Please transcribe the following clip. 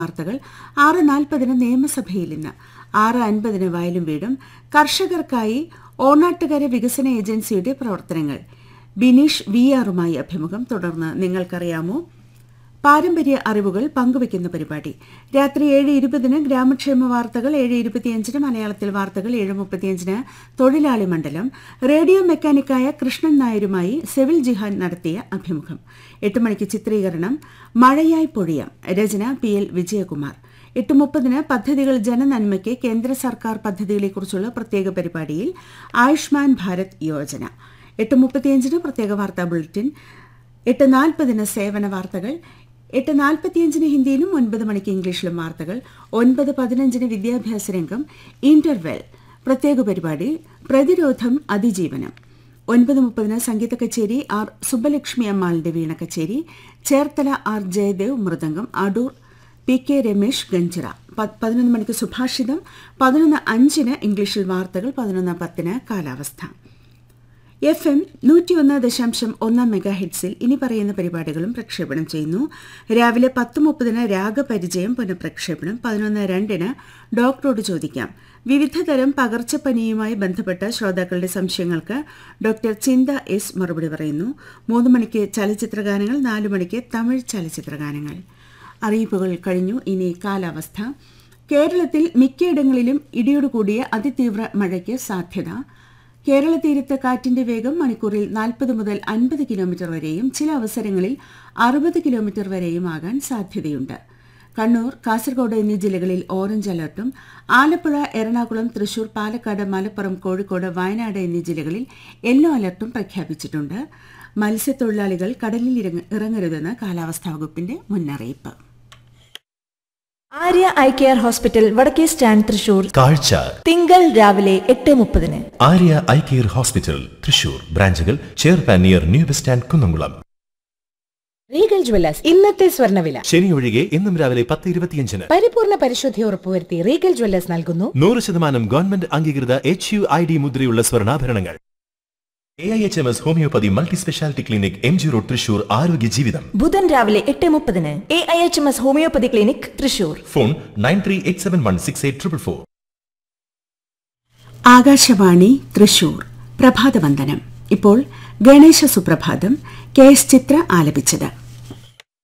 വാർത്തകൾ ആറ് നാൽപ്പതിന് നിയമസഭയിൽ ഇന്ന് ആറ് അൻപതിന് വയലും വീടും കർഷകർക്കായി ഓണാട്ടുകര വികസന ഏജൻസിയുടെ പ്രവർത്തനങ്ങൾ ബിനീഷ് വി ആറുമായി അഭിമുഖം തുടർന്ന് നിങ്ങൾക്കറിയാമോ പാരമ്പര്യ അറിവുകൾ പങ്കുവയ്ക്കുന്ന പരിപാടി രാത്രി ഏഴ് ഇരുപതിന് ഗ്രാമക്ഷേമ വാർത്തകൾ ഏഴ് ഇരുപത്തിയഞ്ചിന് മലയാളത്തിൽ വാർത്തകൾ ഏഴ് മുപ്പത്തിയഞ്ചിന് തൊഴിലാളി മണ്ഡലം റേഡിയോ മെക്കാനിക്കായ കൃഷ്ണൻ നായരുമായി സെവിൽ ജിഹാൻ നടത്തിയ അഭിമുഖം എട്ട് മണിക്ക് ചിത്രീകരണം മഴയായി പൊഴിയാം രചന പി എൽ വിജയകുമാർ എട്ട് മുപ്പതിന് പദ്ധതികൾ ജനനന്മയ്ക്ക് കേന്ദ്ര സർക്കാർ പദ്ധതികളെക്കുറിച്ചുള്ള പ്രത്യേക പരിപാടിയിൽ ആയുഷ്മാൻ ഭാരത് യോജന എട്ട് മുപ്പത്തിയഞ്ചിന് പ്രത്യേക വാർത്താ ബുള്ളറ്റിൻ എട്ട് നാൽപ്പതിന് സേവന വാർത്തകൾ എട്ട് നാൽപ്പത്തിയഞ്ചിന് ഹിന്ദിയിലും ഒൻപത് മണിക്ക് ഇംഗ്ലീഷിലും വാർത്തകൾ ഒൻപത് പതിനഞ്ചിന് വിദ്യാഭ്യാസ രംഗം ഇന്റർവെൽ പ്രത്യേക പരിപാടി പ്രതിരോധം അതിജീവനം ഒൻപത് മുപ്പതിന് സംഗീത കച്ചേരി ആർ സുബ്ബലക്ഷ്മി അമ്മാളിന്റെ വീണ കച്ചേരി ചേർത്തല ആർ ജയദേവ് മൃദംഗം അടൂർ പി കെ രമേശ് ഗഞ്ചിറ പ- പതിനൊന്ന് മണിക്ക് സുഭാഷിതം പതിനൊന്ന് അഞ്ചിന് ഇംഗ്ലീഷിൽ വാർത്തകൾ പതിനൊന്ന് പത്തിന് കാലാവസ്ഥ എഫ് എം നൂറ്റിയൊന്ന് ദശാംശം ഒന്നാം മെഗാ ഹിറ്റ്സിൽ ഇനി പറയുന്ന പരിപാടികളും പ്രക്ഷേപണം ചെയ്യുന്നു രാവിലെ പത്ത് മുപ്പതിന് രാഗപരിചയം പുനഃപ്രക്ഷേപണം പതിനൊന്ന് രണ്ടിന് ഡോക്ടറോട് ചോദിക്കാം വിവിധ തരം പകർച്ചപ്പനിയുമായി ബന്ധപ്പെട്ട ശ്രോതാക്കളുടെ സംശയങ്ങൾക്ക് ഡോക്ടർ ചിന്ത എസ് മറുപടി പറയുന്നു മൂന്ന് മണിക്ക് ചലച്ചിത്രഗാനങ്ങൾ നാല് മണിക്ക് തമിഴ് ചലച്ചിത്രഗാനങ്ങൾ അറിയിപ്പുകൾ കഴിഞ്ഞു ഇനി കാലാവസ്ഥ കേരളത്തിൽ മിക്കയിടങ്ങളിലും ഇടിയോടുകൂടിയ അതിതീവ്ര മഴയ്ക്ക് സാധ്യത കേരള തീരത്ത് കാറ്റിന്റെ വേഗം മണിക്കൂറിൽ നാൽപ്പത് മുതൽ അൻപത് കിലോമീറ്റർ വരെയും ചില അവസരങ്ങളിൽ അറുപത് കിലോമീറ്റർ വരെയും ആകാൻ സാധ്യതയുണ്ട് കണ്ണൂർ കാസർഗോഡ് എന്നീ ജില്ലകളിൽ ഓറഞ്ച് അലർട്ടും ആലപ്പുഴ എറണാകുളം തൃശൂർ പാലക്കാട് മലപ്പുറം കോഴിക്കോട് വയനാട് എന്നീ ജില്ലകളിൽ യെല്ലോ അലർട്ടും പ്രഖ്യാപിച്ചിട്ടുണ്ട് മത്സ്യത്തൊഴിലാളികൾ കടലിൽ ഇറങ്ങ- ഇറങ്ങരുതെന്ന് കാലാവസ്ഥാ വകുപ്പിന്റെ മുന്നറിയിപ്പ് ആര്യ ഐ കെയർ ഹോസ്പിറ്റൽ വടക്കേ സ്റ്റാൻഡ് തൃശൂർ കാഴ്ച തിങ്കൾ രാവിലെ എട്ട് മുപ്പതിന് Arya eye care hospital Thrissur ബ്രാഞ്ചുകൾ ചെയർപാൻ near new bus stand Kunnamkulam Regal jewellers ഇന്നത്തെ സ്വർണ്ണവില ശനി ഒഴികെ ഇന്നും രാവിലെ പത്ത് ഇരുപത്തിയഞ്ചിന് പരിപൂർണ പരിശുദ്ധി ഉറപ്പുവരുത്തി റീഗൽ ജ്വല്ലേഴ്സ് നൽകുന്നു നൂറ് ശതമാനം ഗവൺമെന്റ് അംഗീകൃത എച്ച് യു ഐ ഡി മുദ്രയുള്ള സ്വർണ്ണാഭരണങ്ങൾ A I H M S homeopathy multi speciality clinic M G road Thrissur ആരോഗ്യ ജീവിതം ബുധൻ രാവിലെ എട്ട് മുപ്പതിന് A I H M S homeopathy clinic Thrissur phone nine three eight seven one six eight triple four Akashvani Thrissur പ്രഭാതവന്ദനം ഇപ്പോൾ ഗണേശ സുപ്രഭാതം കെ എസ് ചിത്ര ആലപിച്ചത്